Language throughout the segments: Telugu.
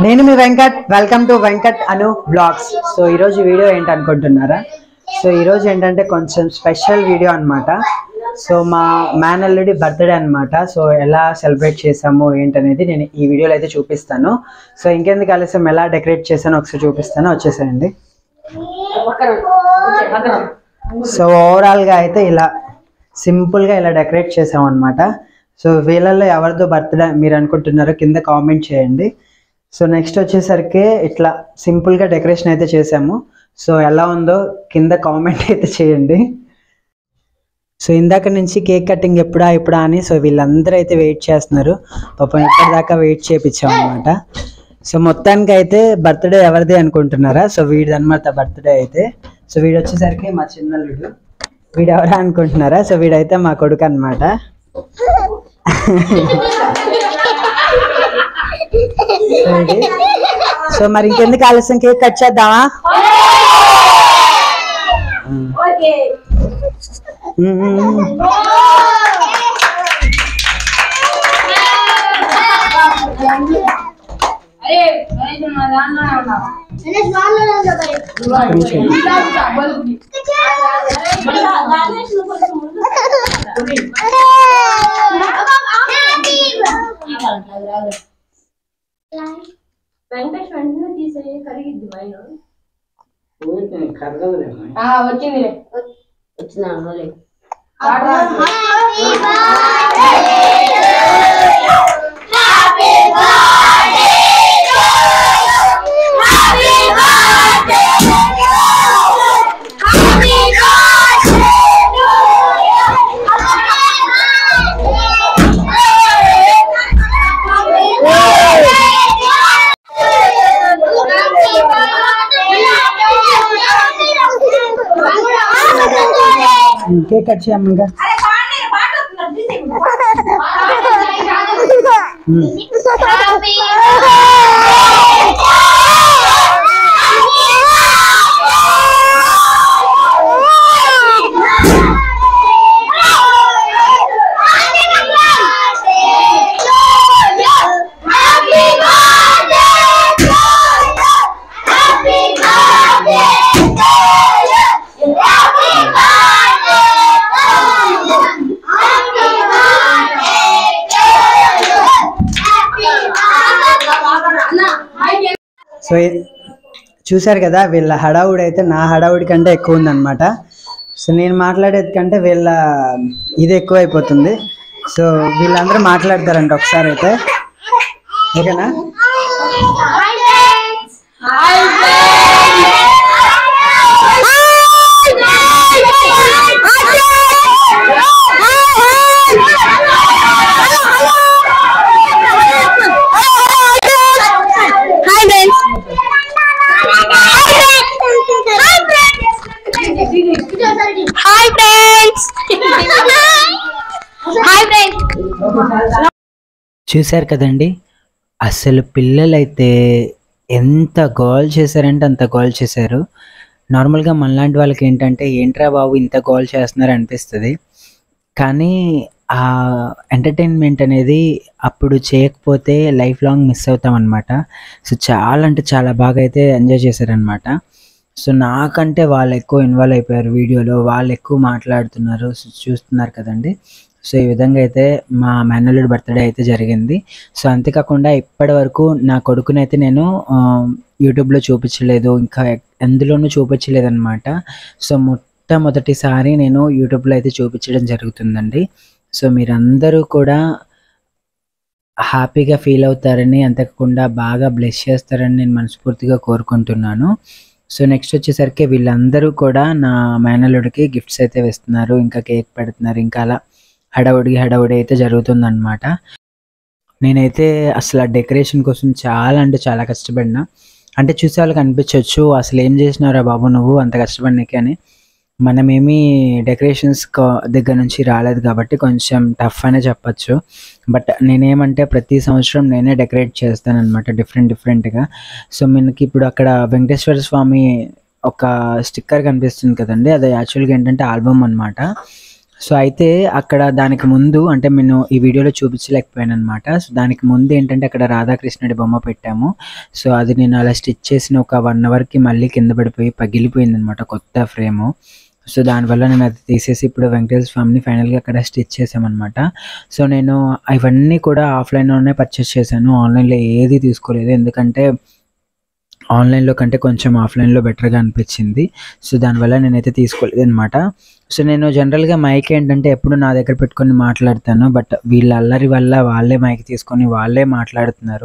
నేను మీ Venkat welcome to Venkat Anu blogs so ఈరోజు వీడియో ఏంటి అనుకుంటున్నారా సో ఈరోజు ఏంటంటే కొంచెం స్పెషల్ వీడియో అన్నమాట సో మా మేనల్లుడి బర్త్డే అన్నమాట సో ఎలా సెలబ్రేట్ చేసాము ఏంటనేది నేను ఈ వీడియోలో అయితే చూపిస్తాను సో ఇంకెందుకు ఆలస్యం ఎలా డెకరేట్ చేశానో ఒకసారి చూపిస్తాను వచ్చేసేయండి సో ఓవరాల్గా అయితే ఇలా సింపుల్గా ఇలా డెకరేట్ చేసాం అనమాట సో వీళ్ళల్లో ఎవరిదో బర్త్డే మీరు అనుకుంటున్నారో కింద కామెంట్ చేయండి సో నెక్స్ట్ వచ్చేసరికి ఇట్లా సింపుల్గా డెకరేషన్ అయితే చేసాము సో ఎలా ఉందో కింద కామెంట్ అయితే చేయండి సో ఇందాక నుంచి కేక్ కటింగ్ ఎప్పుడా ఎప్పుడా అని సో వీళ్ళందరూ అయితే వెయిట్ చేస్తున్నారు పాపం ఇప్పటిదాకా వెయిట్ చేయించాం అనమాట సో మొత్తానికి అయితే బర్త్డే ఎవరిది అనుకుంటున్నారా సో వీడిది అనమాట బర్త్డే అయితే సో వీడు వచ్చేసరికి మా చిన్నల్లుడు వీడు ఎవరా అనుకుంటున్నారా సో వీడైతే మా కొడుకు అనమాట సో మరి ఇంకెందుకు ఆలస్యం కేక్ కట్ చేద్దామా ఉమ్, ఉమ్, ఉమ్. ఒక్క నిమిషం. వెంకటేష్ వెంటనే తీసే కరిగిద్ది మైను వచ్చింది వచ్చిందా మళ్ళీ ఉమ్, కేక్ కట్ చేయమ్మ ఇంకా ఉమ్. సో ఈ- చూశారు కదా వీళ్ళ హడావుడి అయితే నా హడావుడి కంటే ఎక్కువ ఉందన్నమాట సో నేను మాట్లాడేది కంటే వీళ్ళ ఇది ఎక్కువ అయిపోతుంది సో వీళ్ళందరూ మాట్లాడతారంట ఒకసారి అయితే ఓకేనా హాయ్ ఫ్రెండ్స్ హాయ్ ఫ్రెండ్స్ చూశారు కదండి అసలు పిల్లలైతే ఎంత గోల్ చేశారంటే అంత గోల్ చేశారు నార్మల్గా మనలాంటి వాళ్ళకి ఏంటంటే ఏంట్రా బాబు ఇంత గోల్ చేస్తున్నారు అనిపిస్తుంది కానీ ఆ ఎంటర్టైన్మెంట్ అనేది అప్పుడు చేయకపోతే లైఫ్ లాంగ్ మిస్ అవుతాం అనమాట సో చాలా అంటే చాలా బాగా అయితే ఎంజాయ్ చేశారనమాట సో నాకంటే వాళ్ళు ఎక్కువ ఇన్వాల్వ్ అయిపోయారు వీడియోలో వాళ్ళు ఎక్కువ మాట్లాడుతున్నారు సో చూస్తున్నారు కదండి సో ఈ విధంగా అయితే మా మేనల్లుడి బర్త్డే అయితే జరిగింది సో అంతేకాకుండా ఇప్పటి వరకు నా కొడుకునైతే నేను ఆ, యూట్యూబ్లో చూపించలేదు ఇంకా ఎందులోనూ చూపించలేదు అనమాట సో మొట్టమొదటిసారి నేను యూట్యూబ్లో అయితే చూపించడం జరుగుతుందండి సో మీరందరూ కూడా హ్యాపీగా ఫీల్ అవుతారని అంతేకాకుండా బాగా బ్లెస్ చేస్తారని నేను మనస్ఫూర్తిగా కోరుకుంటున్నాను సో నెక్స్ట్ వచ్చేసరికి వీళ్ళందరూ కూడా నా మేనల్లుడికి గిఫ్ట్స్ అయితే వేస్తున్నారు ఇంకా కేక్ పెడుతున్నారు ఇంకా అలా హడావుడి హడావుడి అయితే జరుగుతుందన్నమాట నేనైతే అసలు ఆ డెకరేషన్ కోసం చాలా అంటే చాలా కష్టపడినా అంటే చూసే వాళ్ళకి అనిపించవచ్చు అసలు ఏం చేసినారా బాబు నువ్వు అంత కష్టపడినకి అని మనమేమి డెకరేషన్స్ దగ్గర నుంచి రాలేదు కాబట్టి కొంచెం టఫ్ అనే చెప్పచ్చు బట్ నేనేమంటే ప్రతి సంవత్సరం నేనే డెకరేట్ చేస్తాను అనమాట డిఫరెంట్ డిఫరెంట్గా సో మనకి ఇప్పుడు అక్కడ వెంకటేశ్వర స్వామి ఒక స్టిక్కర్ కనిపిస్తుంది కదండి అది యాక్చువల్గా ఏంటంటే ఆల్బమ్ అన్నమాట సో అయితే అక్కడ దానికి ముందు అంటే నేను ఈ వీడియోలో చూపించలేకపోయాను అనమాట సో దానికి ముందు ఏంటంటే అక్కడ రాధాకృష్ణుడి బొమ్మ పెట్టాము సో అది నేను అలా స్టిచ్ చేసిన ఒక వన్ అవర్కి మళ్ళీ కింద పడిపోయి పగిలిపోయింది అనమాట కొత్త ఫ్రేము సో దానివల్ల నేను అది తీసేసి ఇప్పుడు వెంకటేశ్వర స్వామిని ఫైనల్గా అక్కడ స్టిచ్ చేసామన్నమాట సో నేను ఇవన్నీ కూడా ఆఫ్లైన్లోనే పర్చేస్ చేశాను ఆన్లైన్లో ఏది తీసుకోలేదు ఎందుకంటే ఆన్లైన్లో కంటే కొంచెం ఆఫ్లైన్లో బెటర్గా అనిపించింది సో దానివల్ల నేనైతే తీసుకోలేదు అనమాట సో నేను జనరల్గా మైక్ ఏంటంటే ఎప్పుడు నా దగ్గర పెట్టుకొని మాట్లాడతాను బట్ వీళ్ళ అల్లరి వల్ల వాళ్ళే మైక్ తీసుకొని వాళ్ళే మాట్లాడుతున్నారు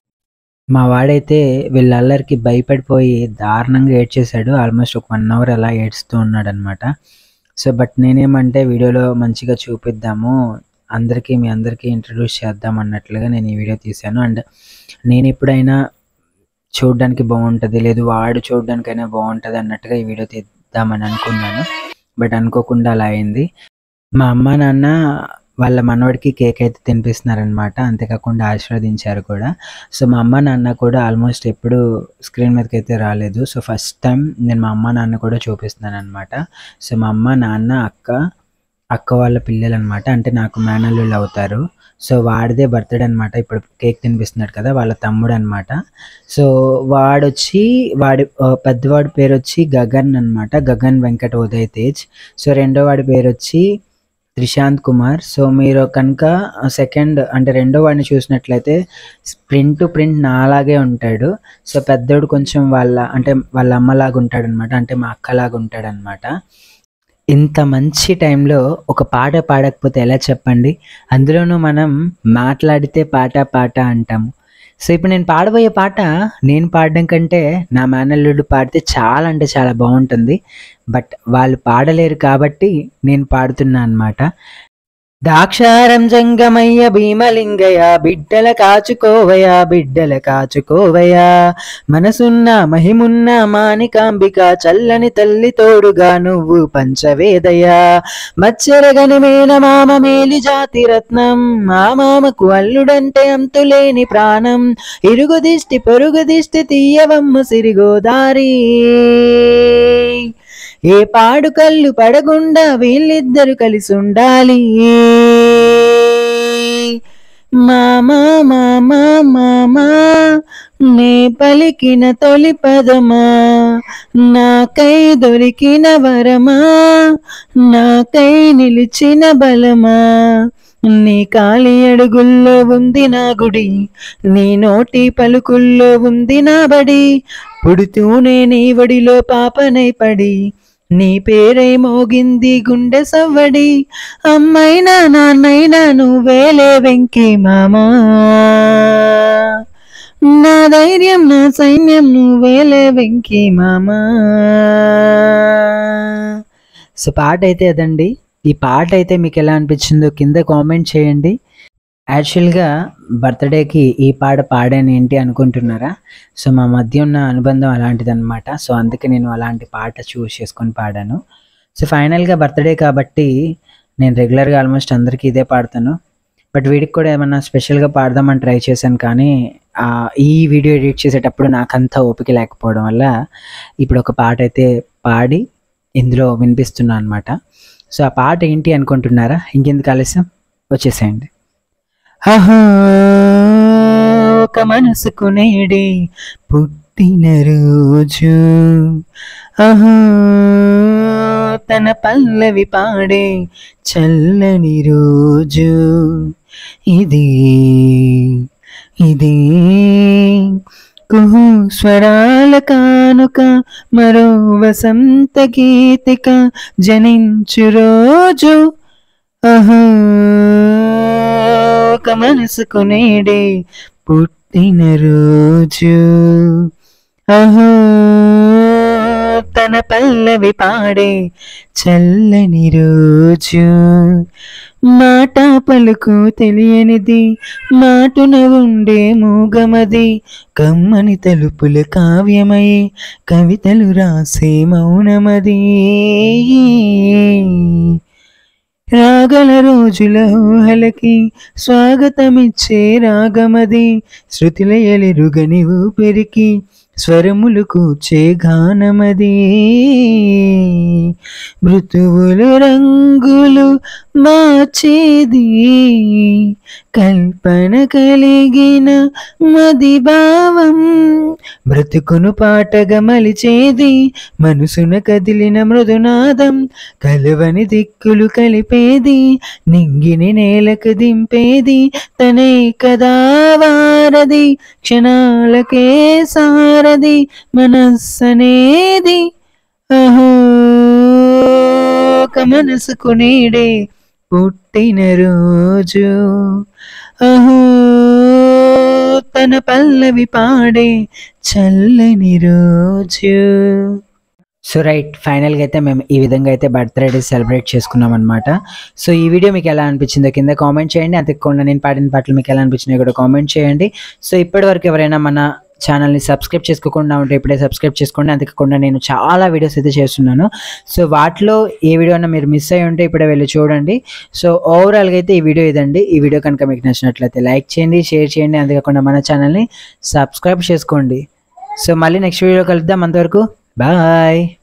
మా వాడైతే వీళ్ళ అల్లరికి భయపడిపోయి దారుణంగా ఏడ్చేశాడు ఆల్మోస్ట్ ఒక వన్ అవర్ అలా ఏడుస్తూ ఉన్నాడు అనమాట సో బట్ నేనేమంటే వీడియోలో మంచిగా చూపిద్దాము అందరికీ మీ అందరికీ ఇంట్రడ్యూస్ చేద్దాం అన్నట్లుగా నేను ఈ వీడియో తీశాను అండ్ నేను ఎప్పుడైనా చూడడానికి బాగుంటుంది లేదు వాడు చూడడానికైనా బాగుంటుంది అన్నట్టుగా ఈ వీడియో తీద్దామని అనుకున్నాను బట్ అనుకోకుండా అలా అయింది మా అమ్మ నాన్న వాళ్ళ మనవడికి కేక్ అయితే తినిపిస్తున్నారనమాట అంతేకాకుండా ఆశీర్వదించారు కూడా సో మా అమ్మ నాన్న కూడా ఆల్మోస్ట్ ఎప్పుడు స్క్రీన్ మీదకి అయితే రాలేదు సో ఫస్ట్ టైం నేను మా అమ్మ నాన్న కూడా చూపిస్తున్నాను అనమాట సో మా అమ్మ నాన్న అక్క అక్క వాళ్ళ పిల్లలు అనమాట అంటే నాకు మేనల్లుళ్ళు అవుతారు సో వాడిదే బర్త్డే అనమాట ఇప్పుడు కేక్ తినిపిస్తున్నాడు కదా వాళ్ళ తమ్ముడు అనమాట సో వాడొచ్చి వాడి ఆ, పెద్దవాడి పేరు వచ్చి గగన్ అనమాట గగన్ వెంకట ఉదయ్ తేజ్ సో రెండో వాడి పేరు వచ్చి త్రిశాంత్ కుమార్ సో మీరు కనుక సెకండ్ అంటే రెండో వాడిని చూసినట్లయితే ప్రింట్ టు ప్రింట్ నాలాగే ఉంటాడు సో పెద్దోడు కొంచెం వాళ్ళ అంటే వాళ్ళ అమ్మలాగా ఉంటాడు అనమాట అంటే మా అక్కలాగా ఉంటాడు అనమాట ఇంత మంచి టైంలో ఒక పాట పాడకపోతే ఎలా చెప్పండి అందులోనూ మనం మాట్లాడితే పాట పాట అంటాము సో ఇప్పుడు నేను పాడబోయే పాట నేను పాడడం కంటే నా మేనల్లుడు పాడితే చాలా అంటే చాలా బాగుంటుంది బట్ వాళ్ళు పాడలేరు కాబట్టి నేను పాడుతున్నా అనమాట దాక్షారం జంగమయ్య భీమలింగయ్య బిడ్డల కాచుకోవయ బిడ్డల కాచుకోవయ మనసున్న మహిమున్న మానికాంబిక చల్లని తల్లి తోడుగా నువ్వు పంచవేదయ మచ్చరగని మేన మామ మేలి జాతి రత్నం మా మామకు అల్లుడంటే అంతులేని ప్రాణం ఇరుగు దిష్టి పొరుగు దిష్టి తీయవమ్మ సిరిగోదారి ఏ పాడు కళ్ళు పడకుండా వీళ్ళిద్దరు కలిసి ఉండాలి మామా మామా మామా నే పలికిన తొలి పదమా నాకై దొరికిన వరమా నాకై నిలిచిన బలమా నీ కాలి అడుగుల్లో ఉంది నా గుడి నీ నోటి పలుకుల్లో ఉంది నా బడి పుడుతూనే నీ వడిలో పాపనై పడి నీ పేరై మోగింది గుండె సవ్వడి అమ్మైనా నాన్నైనా నువ్వేలే వెంకి మామా నా ధైర్యం నా సైన్యం నువ్వేలే వెంకి మామా సో పాట అయితే అదండి ఈ పాట అయితే మీకు ఎలా అనిపించిందో కింద కామెంట్ చేయండి యాక్చువల్గా బర్త్డేకి ఈ పాట పాడాను ఏంటి అనుకుంటున్నారా సో మా మధ్య ఉన్న అనుబంధం అలాంటిది అనమాట సో అందుకే నేను అలాంటి పాట చూస్ చేసుకొని పాడాను సో ఫైనల్గా బర్త్డే కాబట్టి నేను రెగ్యులర్గా ఆల్మోస్ట్ అందరికీ ఇదే పాడతాను బట్ వీడికి కూడా ఏమన్నా స్పెషల్గా పాడదామని ట్రై చేశాను కానీ ఆ, ఈ వీడియో ఎడిట్ చేసేటప్పుడు నాకంతా ఓపిక లేకపోవడం వల్ల ఇప్పుడు ఒక పాట అయితే పాడి ఇందులో వినిపిస్తున్నాను అనమాట సో ఆ పాట ఏంటి అనుకుంటున్నారా ఇంకెందుకు ఆలస్యం వచ్చేసేయండి ఆహా, ఒక మనసుకు నేడే పుట్టినరోజు ఆహా తన పల్లవి పాడే చల్లని రోజు ఇది ఇది కుహు స్వరాల కానుక మరో వసంత గీతిక జనించు రోజు ఆహా ఒక మనసుకు నేడే పుట్టినరోజు అహో తన పల్లవి పాడే చల్లని రోజు మాట పలుకు తెలియనిది మాటున ఉండే మూగమది కమ్మని తలుపుల కావ్యమై కవితలు రాసే మౌనమది రాగల రోజుల ఊహలకి స్వాగతమిచ్చే రాగమది శృతిలయలెరుగని ఊపిరికి స్వరములు కూర్చే గానమది మృతువులు రంగులు మార్చేది కల్పన కలిగిన మది భావం బ్రతుకును పాటగా మలిచేది మనసున కదిలిన మృదునాదం కలవని దిక్కులు కలిపేది నింగిని నేలకు దింపేది తనే కదా వారది క్షణాలకే సారది మనస్సనేది అహో ఒక మనసుకు నీడే పుట్టిన రోజు అహో తన పల్లవి పాడే చల్లని రోజు సో రైట్ ఫైనల్గా అయితే మేము ఈ విధంగా అయితే బర్త్డే సెలబ్రేట్ చేసుకున్నాం అనమాట సో ఈ వీడియో మీకు ఎలా అనిపించిందో కింద కామెంట్ చేయండి అంతకుండా నేను పాడిన పాటలు మీకు ఎలా అనిపించినాయో కూడా కామెంట్ చేయండి సో ఇప్పటివరకు ఎవరైనా మన ఛానల్ని సబ్స్క్రైబ్ చేసుకోకుండా ఉంటే ఇప్పుడే సబ్స్క్రైబ్ చేసుకోండి అంతేకాకుండా నేను చాలా వీడియోస్ అయితే చేస్తున్నాను సో వాటిలో ఏ వీడియో అయినా మీరు మిస్ అయ్యి ఉంటే ఇప్పుడే వెళ్ళి చూడండి సో ఓవరాల్గా అయితే ఈ వీడియో ఇదండి ఈ వీడియో కనుక మీకు నచ్చినట్లయితే లైక్ చేయండి షేర్ చేయండి అంతేకాకుండా మన ఛానల్ని సబ్స్క్రైబ్ చేసుకోండి సో మళ్ళీ నెక్స్ట్ వీడియో కలుద్దాం అంతవరకు బాయ్